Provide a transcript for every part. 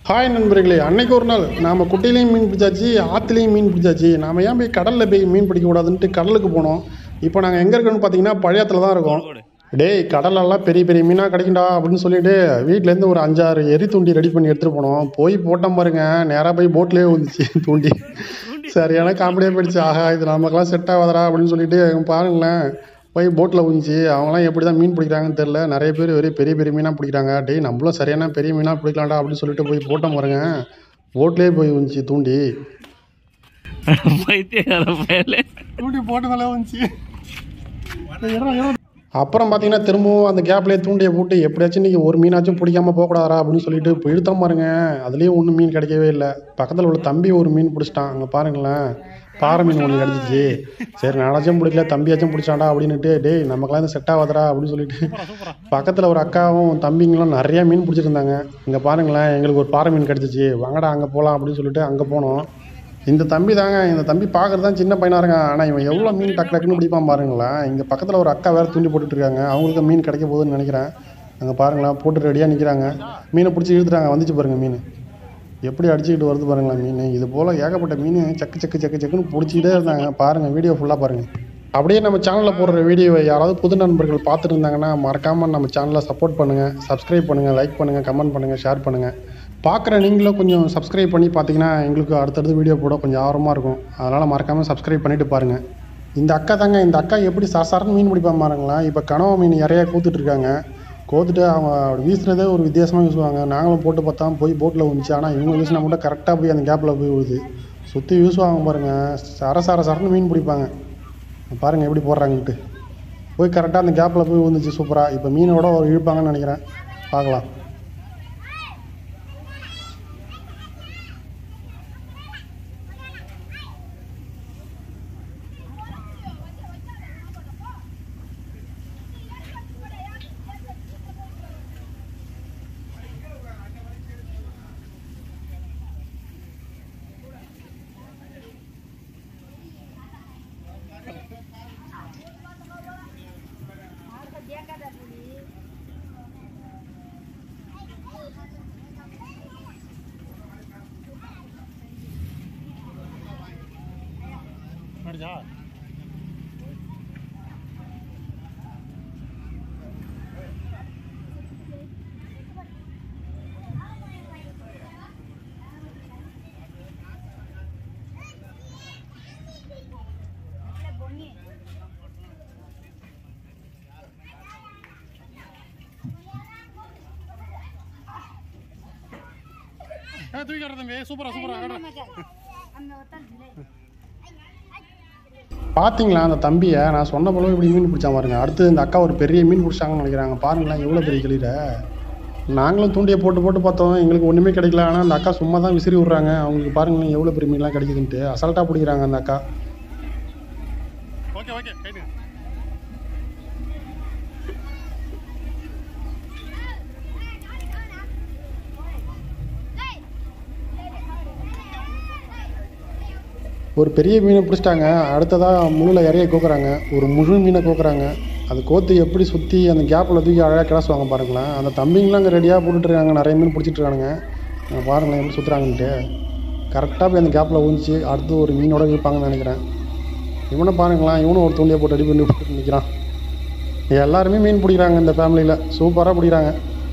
Hi நண்பர்களே அன்னைக்கு ஒரு நாள் நாம குட்டையிலையும் மீன் பிடிச்சாச்சு ஆற்றுலையும் மீன் பிடிச்சாச்சு நாம ஏன் போய் கடலில் போய் மீன் பிடிக்கக்கூடாதுன்ட்டு கடலுக்கு போனோம் இப்போ நாங்கள் எங்கே இருக்கோம்னு பார்த்தீங்கன்னா பழையத்தில் தான் இருக்கோம் டேய் கடலெல்லாம் பெரிய பெரிய மீனாக கிடைக்கும்டா அப்படின்னு சொல்லிட்டு வீட்டிலேருந்து ஒரு அஞ்சாறு எரி தூண்டி ரெடி பண்ணி எடுத்துகிட்டு போனோம் போய் போட்டோம் பாருங்க நேராக போய் போட்லேயே வந்துச்சு தூண்டி சரியான காமெடியாக போயிடுச்சு ஆஹா இது நமக்கெல்லாம் செட் ஆகாதடா அப்படின்னு சொல்லிட்டு பாருங்களேன் போய் போட்டில் ஊஞ்சி அவங்களாம் எப்படி தான் மீன் பிடிக்கிறாங்கன்னு தெரில நிறைய பேர் வெறும் பெரிய பெரிய மீனாக பிடிக்கிறாங்க டேய் நம்மளும் சரியான பெரிய மீனாக பிடிக்கலாம்டா அப்படின்னு சொல்லிட்டு போய் போட்டோம் பாருங்க போட்லேயே போய் ஊஞ்சி தூண்டி பைத்தியக்கார பயலே தூண்டி போட்டதால வந்துச்சு அப்புறம் பார்த்தீங்கன்னா திரும்பவும் அந்த கேப்லேயே தூண்டியை போட்டு எப்படியாச்சும் இன்றைக்கி ஒரு மீனாச்சும் பிடிக்காம போகக்கூடாதா அப்படின்னு சொல்லிட்டு இப்போ இழுத்தோம் பாருங்க அதுலேயும் ஒன்றும் மீன் கிடைக்கவே இல்லை பக்கத்தில் உள்ள தம்பி ஒரு மீன் பிடிச்சிட்டான் அங்கே பாருங்களேன் பாறை மீன் ஒன்று கிடச்சிச்சு சரி நானாச்சும் பிடிக்கல தம்பியாச்சும் பிடிச்சாண்டா அப்படின்னுட்டு டேய் நமக்கெல்லாம் இது செட் ஆகாதடா அப்படின்னு சொல்லிட்டு பக்கத்தில் ஒரு அக்காவும் தம்பிங்களும் நிறைய மீன் பிடிச்சிருந்தாங்க இங்கே பாருங்களேன் எங்களுக்கு ஒரு பாறை மீன் கிடச்சிச்சு வாங்கடா அங்கே போகலாம் அப்படின்னு சொல்லிட்டு அங்கே போனோம் இந்த தம்பி தாங்க இந்த தம்பி பார்க்கறது தான் சின்ன பையனாக இருக்கான் ஆனால் இவன் எவ்வளோ மீன் டக்கு டக்குன்னு பிடிப்பான் பாருங்களேன் இங்கே பக்கத்தில் ஒரு அக்கா வேறு தூண்டி போட்டுட்டு இருக்காங்க அவங்களுக்கு மீன் கிடைக்க போகுதுன்னு நினைக்கிறேன் அங்கே பாருங்களேன் போட்டு ரெடியாக நிற்கிறாங்க மீனை பிடிச்சி இழுத்துறாங்க வந்துச்சு பாருங்க மீன் எப்படி அடிச்சுக்கிட்டு வருது பாருங்களேன் மீன் இது போல் ஏகப்பட்ட மீன் சக்கு சக்கு சக்கு சக்குன்னு பிடிச்சிக்கிட்டே இருந்தாங்க பாருங்கள் வீடியோ ஃபுல்லாக பாருங்கள் அப்படியே நம்ம சேனலில் போடுற வீடியோவை யாராவது புது நண்பர்கள் பார்த்துட்டு இருந்தாங்கன்னா மறக்காமல் நம்ம சேனலை சப்போர்ட் பண்ணுங்கள் சப்ஸ்கிரைப் பண்ணுங்கள் லைக் பண்ணுங்கள் கமெண்ட் பண்ணுங்கள் ஷேர் பண்ணுங்கள் பார்க்குற நீங்களும் கொஞ்சம் சப்ஸ்கிரைப் பண்ணி பார்த்தீங்கன்னா எங்களுக்கு அடுத்தடுத்து வீடியோ போட கொஞ்சம் ஆர்வமாக இருக்கும் அதனால் மறக்காமல் சப்ஸ்கிரைப் பண்ணிவிட்டு பாருங்கள் இந்த அக்கா தாங்க இந்த அக்கா எப்படி சரசரன்னு மீன் பிடிப்பாங்க பாருங்களேன் இப்போ கனவா மீன் இறையா கூத்துட்டு இருக்காங்க கோத்துட்டு அவங்க அப்படி வீசுனதே ஒரு வித்தியாசமாக வீசுவாங்க நாங்களும் போட்டு பார்த்தா போய் போட்டில் வந்துச்சு ஆனால் இவங்க வீசினா மட்டும் கரெக்டாக போய் அந்த கேப்பில் போய் விழுது சுற்றி வீசுவாங்க பாருங்கள் சர சர சரன்னு மீன் பிடிப்பாங்க பாருங்கள் எப்படி போடுறாங்கன்ட்டு போய் கரெக்டாக அந்த கேப்பில் போய் விழுந்துச்சு சூப்பராக இப்போ மீனோட ஒரு இழுப்பாங்கன்னு நினைக்கிறேன் பார்க்கலாம் தூக்கி தம்பி சூப்பரா சூப்பரா பார்த்தீங்களா அந்த தம்பியை நான் சொன்ன போல இப்படி மீன் பிடிச்சா பாருங்க அடுத்து இந்த அக்கா ஒரு பெரிய மீன் பிடிச்சாங்கன்னு நினைக்கிறாங்க பாருங்களேன் எவ்வளோ பெரிய கிளியில நாங்களும் தூண்டியை போட்டு போட்டு பார்த்தோம் எங்களுக்கு ஒன்றுமே கிடைக்கல ஆனால் அந்த அக்கா சும்மா தான் விசிறி விட்றாங்க அவங்களுக்கு பாருங்களேன் எவ்வளோ பெரிய மீன்லாம் கிடைக்குதுன்ட்டு அசால்ட்டாக பிடிக்கிறாங்க அந்த அக்கா ஓகே ஓகே ஒரு பெரிய மீனை பிடிச்சிட்டாங்க அடுத்ததாக முள்ளில் இறைய கோக்குறாங்க ஒரு முழு மீனை கோக்குறாங்க அது கோத்து எப்படி சுற்றி அந்த கேப்பில் தூக்கி அழகாக கிளாசுவாங்க பாருங்களேன் அந்த தம்பிங்களாம் அங்கே ரெடியாக போட்டுட்ருக்காங்க நிறைய மீன் பிடிச்சிட்டு இருக்கானுங்க அங்க பாருங்களேன் எப்படி சுற்றுறாங்கன்ட்டு கரெக்டாக போய் அந்த கேப்பில் ஊஞ்சி அடுத்து ஒரு மீனோட இருப்பாங்கன்னு நினைக்கிறேன் இவனை பாருங்களேன் இவனும் ஒரு தூண்டியை போட்டு ரெடி பண்ணி போட்டு நிற்கிறான் எல்லாருமே மீன் பிடிக்கிறாங்க இந்த ஃபேமிலியில் சூப்பராக பிடிக்கிறாங்க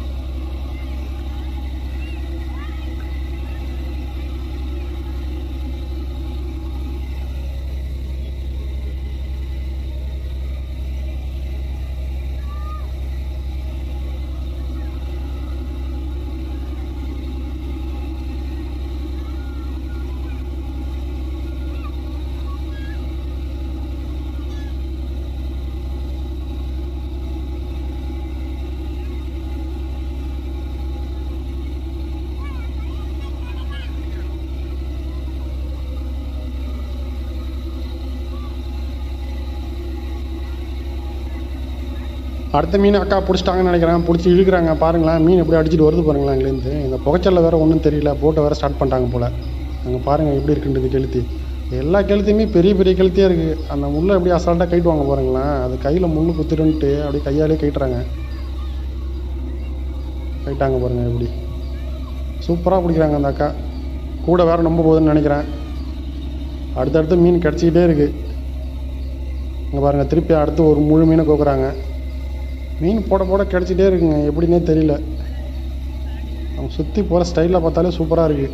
அடுத்த மீன் அக்கா பிடிச்சிட்டாங்கன்னு நினைக்கிறேன் பிடிச்சி இழுக்கிறாங்க பாருங்களேன் மீன் எப்படி அடிச்சிட்டு வருது பாருங்களேன் அங்கேருந்து இந்த புகைச்சல்ல வேறு ஒன்றும் தெரியல போட்டை வேறு ஸ்டார்ட் பண்ணிட்டாங்க போல் அங்கே பாருங்கள் எப்படி இருக்குன்றது கெளுத்தி எல்லா கெளுத்தியுமே பெரிய பெரிய கெளுத்தியாக இருக்குது அந்த முள்ளை எப்படி அசால்ட்டாக கைட்டுவாங்க பாருங்களேன் அது கையில் முள் குத்திருன்ட்டு அப்படியே கையாலே கைட்டுறாங்க கைட்டாங்க பாருங்கள் எப்படி சூப்பராக பிடிக்கிறாங்க அந்த அக்கா கூட வேறு நம்ப போகுதுன்னு நினைக்கிறேன் அடுத்தடுத்து மீன் கிடச்சிக்கிட்டே இருக்குது இங்கே பாருங்கள் திருப்பி அடுத்து ஒரு முழு மீனை கோக்குறாங்க மீன் போட போட கிடச்சிட்டே இருக்குங்க எப்படின்னே தெரியல அவங்க சுற்றி போகிற ஸ்டைலில் பார்த்தாலே சூப்பராக இருக்குது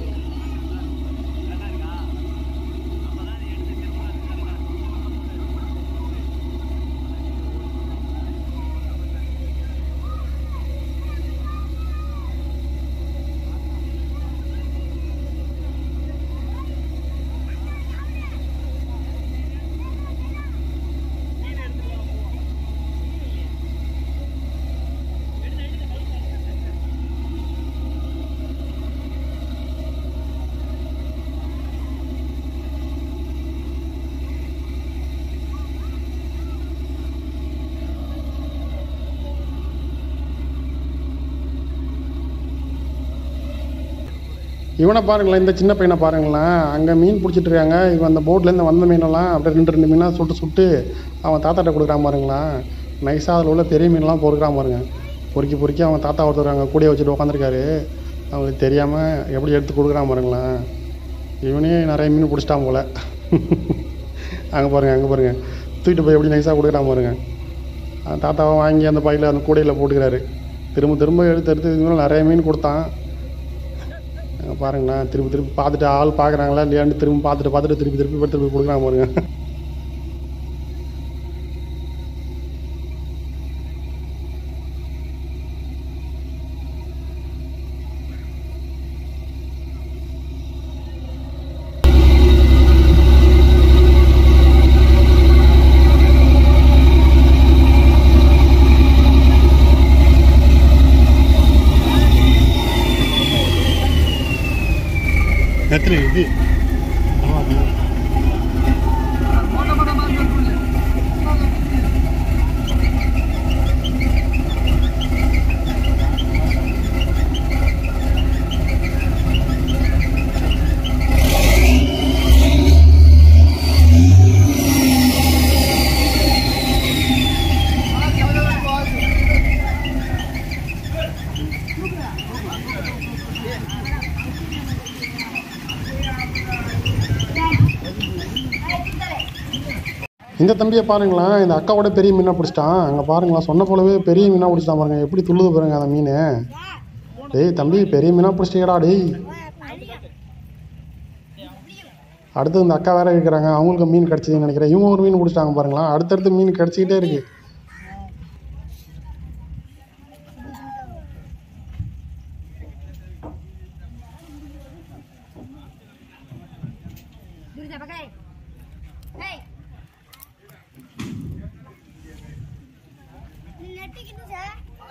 இவனை பாருங்களேன் இந்த சின்ன பையனை பாருங்களேன் அங்கே மீன் பிடிச்சிட்டு இருக்காங்க இவன் அந்த போட்லேருந்து வந்த மீனெல்லாம் அப்படியே ரெண்டு ரெண்டு மீனாக சுட்டு சுட்டு அவன் தாத்தாட்ட கொடுக்குறான் பாருங்களேன் நைஸாக அதில் உள்ள பெரிய மீன்லாம் பொறுக்கிறான் பாருங்க பொறுக்கி பொறுக்கி அவன் தாத்தா ஒருத்தர் அங்கே கூடையை வச்சுட்டு உட்காந்துருக்காரு அவங்களுக்கு தெரியாமல் எப்படி எடுத்து கொடுக்குறான் பாருங்களேன் இவனே நிறைய மீன் பிடிச்சிட்டான் போல அங்கே பாருங்க அங்கே பாருங்க தூக்கிட்டு போய் எப்படி நைஸாக கொடுக்குறான் பாருங்க அந்த தாத்தாவை வாங்கி அந்த பையில் அந்த கூடையில் போட்டுக்கிறாரு திரும்ப திரும்ப எடுத்து எடுத்து இதுக்கு மேலே நிறைய மீன் கொடுத்தான் அங்க பாருங்களேன் திருப்பி திருப்பி பார்த்துட்டு ஆள் பார்க்குறாங்களா இல்லையான்னு திரும்பி பார்த்துட்டு பார்த்துட்டு திருப்பி திருப்பி எடுத்து போய் கொடுக்குறாங்க பாருங்க எத்தனை இது இந்த தம்பியை பாருங்களேன் இந்த அக்காவோட பெரிய மீனாக பிடிச்சிட்டான் அங்கே பாருங்களேன் சொன்ன போலவே பெரிய மீனாக பிடிச்சிட்டான் பாருங்க எப்படி துள்ளுது பாருங்க அந்த மீன் டேய் தம்பி பெரிய மீனாக பிடிச்சிட்டீங்கடா டேய் அடுத்து இந்த அக்கா வேற இருக்கிறாங்க அவங்களுக்கு மீன் கிடச்சிதுன்னு நினைக்கிறேன் இவங்க ஒரு மீன் பிடிச்சிட்டாங்க பாருங்களேன் அடுத்தடுத்து மீன் கிடச்சிக்கிட்டே இருக்கு Dulu saya pakai. Hei. Nanti gitu saya.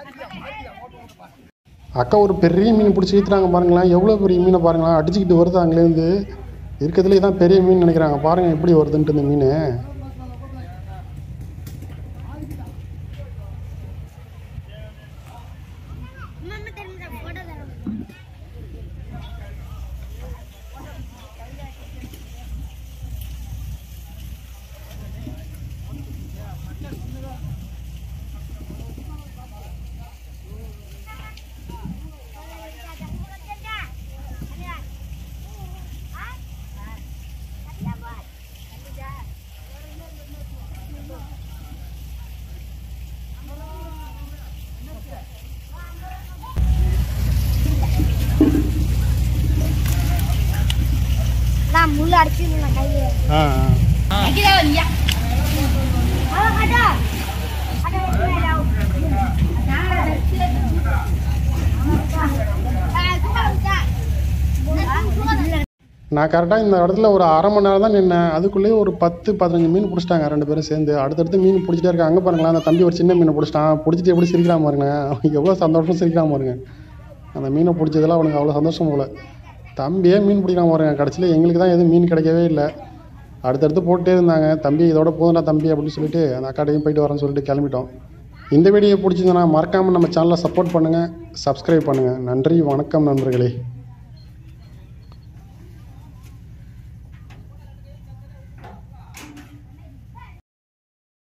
அக்கா ஒரு பெரிய மீன் பிடிச்சி இழுத்துறாங்க பாருங்களேன் எவ்வளோ பெரிய மீனை பாருங்களேன் அடிச்சுக்கிட்டு வருது அங்கேருந்து இருக்கிறதுலே தான் பெரிய மீன் நினைக்கிறாங்க பாருங்க எப்படி வருதுன்ட்டு இந்த மீன் Mama terima foto dalam. நான் முள்ளு அடிச்சிருந்தேன் கையில ஆ Kita ya. Oh, ada. Ada ada. நான் கரெக்டாக இந்த இடத்துல ஒரு அரை மணி நேரம் தான் நின்னேன் அதுக்குள்ளேயே ஒரு பத்து பதினஞ்சு மீன் பிடிச்சிட்டாங்க ரெண்டு பேரும் சேர்ந்து அடுத்தடுத்து மீன் பிடிச்சிட்டே இருக்காங்க அங்கே பாருங்களேன் அந்த தம்பி ஒரு சின்ன மீனை பிடிச்சிட்டான் பிடிச்சிட்டு எப்படி சிரிக்கிறான் பாருங்களேன் அவனுக்கு எவ்வளோ சந்தோஷம் சிரிக்கிறான் பாருங்க அந்த மீனை பிடிச்சதெல்லாம் அவனுக்கு அவ்வளோ சந்தோஷம் போல தம்பியே மீன் பிடிக்கிறான் பாருங்க கடைசியில் எங்களுக்கு தான் எதுவும் மீன் கிடைக்கவே இல்லை அடுத்தடுத்து போட்டுட்டே இருந்தாங்க தம்பி இதோட போதும்டா தம்பி அப்படின்னு சொல்லிட்டு அந்த அக்காட்டையும் போயிட்டு வரேன்னு சொல்லிட்டு கிளம்பிட்டோம் இந்த வீடியோ பிடிச்சிருந்தனா மறக்காமல் நம்ம சேனலை சப்போர்ட் பண்ணுங்கள் சப்ஸ்கிரைப் பண்ணுங்கள் நன்றி வணக்கம் நண்பர்களே